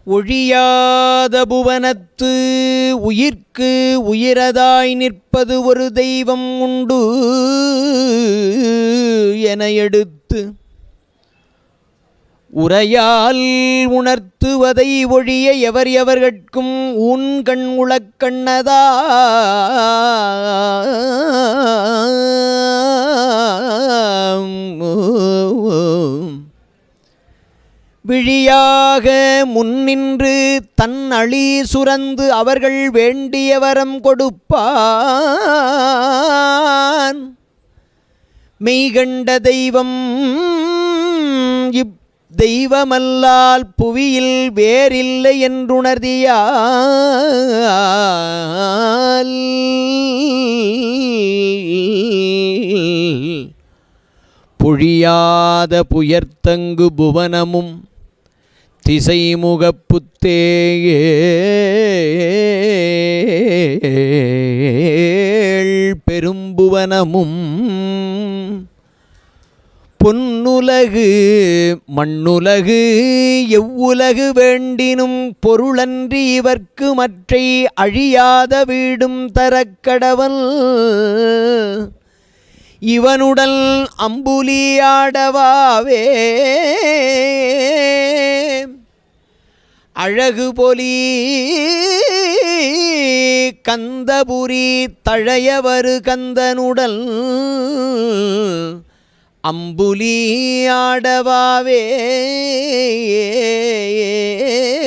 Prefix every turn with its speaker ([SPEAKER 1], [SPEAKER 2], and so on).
[SPEAKER 1] ஒழியாத புவனத்து உயிர்க்கு உயிரதாய் நிற்பது ஒரு தெய்வம் உண்டு என எடுத்து உரையால் உணர்த்துவதை ஒழிய எவர் எவர்கட்கும் உன் கண் உளக்கண்ணதா விழியாக முன்னின்று தன் அழி சுரந்து அவர்கள் வேண்டிய வரம் கொடுப்பான் மெய்கண்ட தெய்வம் இப் தெய்வமல்லால் புவியில் வேறில்லை என்றுணர்தியால் பொழியாத புயர்த்தங்கு புவனமும் திசைமுகப்புத்தேள் பெரும்புவனமும் பொன்னுலகு மண்ணுலகு எவ்வுலகு வேண்டினும் பொருளன்றி இவர்க்கு மற்றை அழியாத வீடும் தரக்கடவல் இவனுடல் அம்புலியாடவாவே அழகு பொலி கந்தபுரி தழையவரு கந்தனுடல் அம்புலி ஆடவாவே